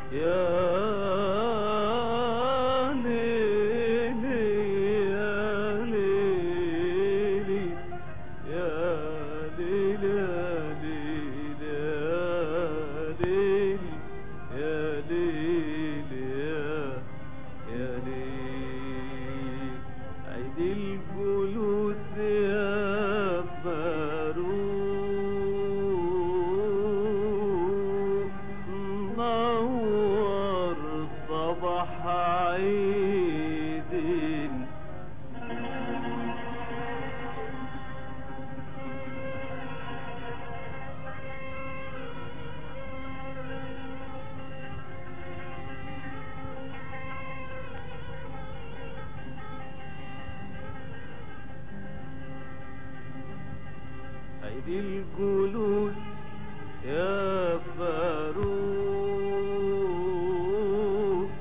عيد الجلوس يا فاروق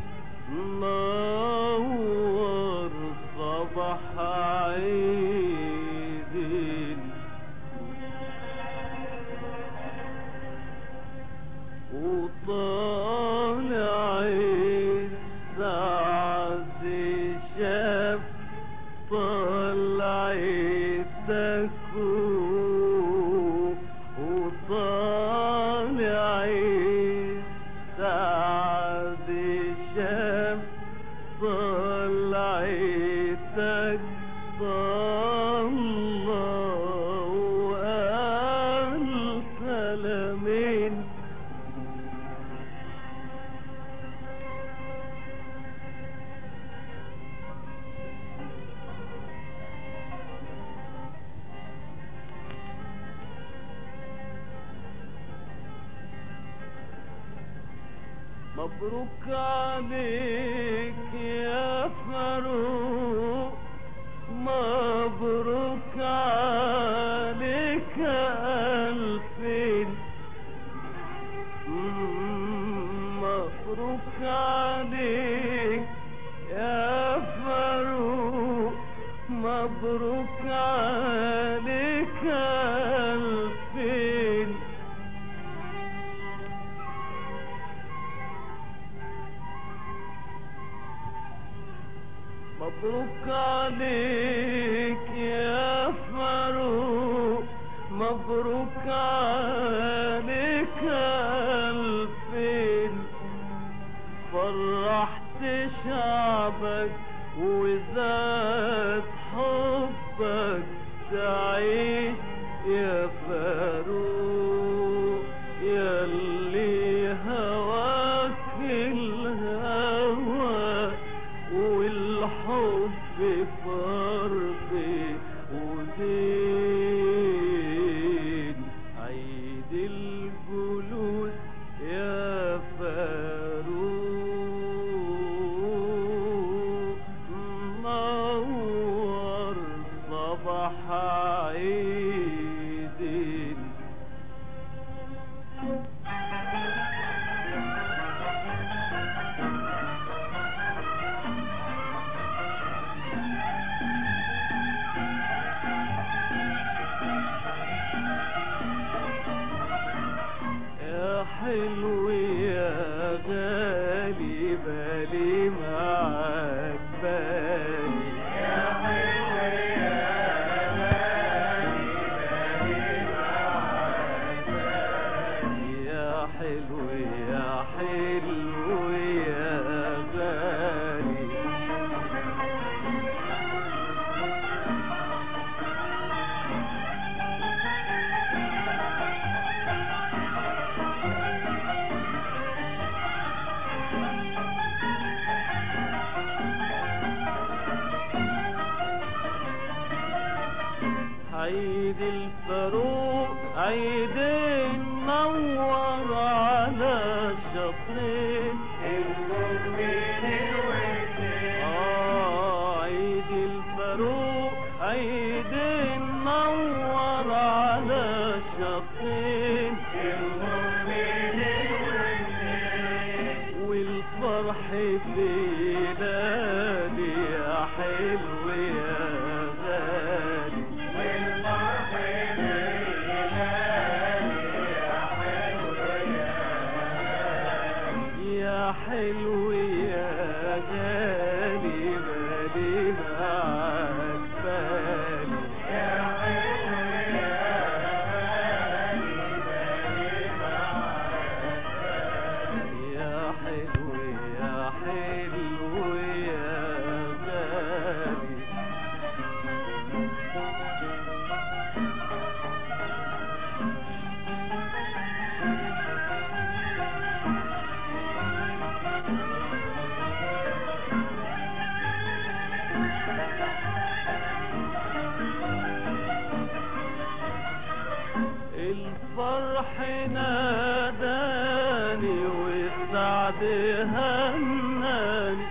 نور صباح عيد وطالع السعد شاف طلعتك وطالع السعد شاف طلعتك الله وقال سلامين مبروك عليك يا فاروق مبروك عليك ألفين مم، مبروك عليك يا فاروق مبروك عليك ألفين مبروك عليك يا فاروق مبروك عليك ألفين فرحت شعبك وزاد حبك تعيش يا فاروق ياللي هواك الهوى والحب فرض ودين عيد الجلوس يا فاروق نور صباح عيد يا حلو يا غالي بالي معاك بالي يا حلو يا غالي بالي معاك بالي يا حلو يا حلو يا غالي عيد الفاروق عيد نور علينا حلو يا غالي بالي معاك بالي يا حلو يا غالي بالي معاك يا حلو يا حلو يا غالي الفرح ناداني والسعد هناني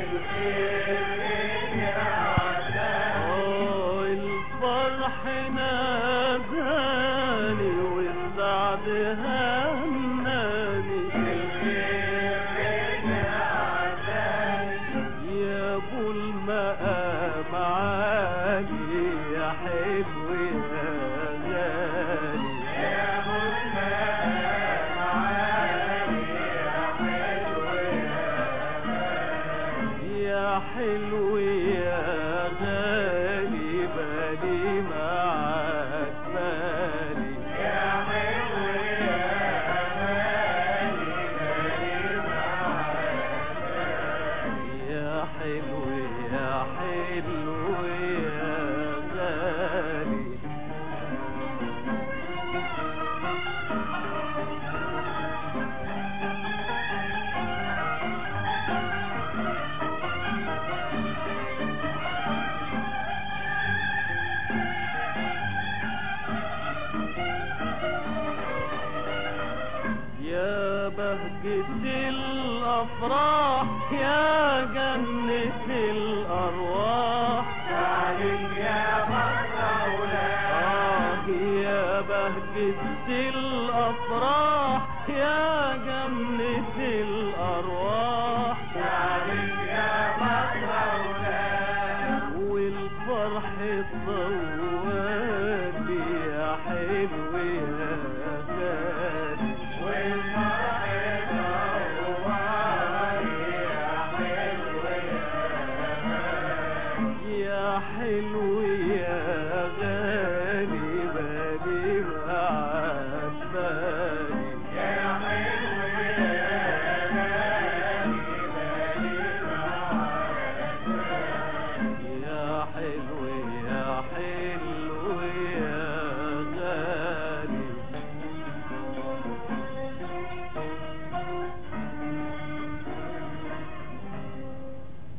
آه، الفرح ناداني والسعد هناني يا ابو المقام عالي يا حلو يا غالي يا ابو المقام عالي يا حلو يا حلو يا غالي بالي معاك بالي يا حلو يا غالي بالي معاك يا حلو يا حلو يا غالي يا بهجة الأفراح يا جنة الأرواح تعلم يا آه يا بهجة الأفراح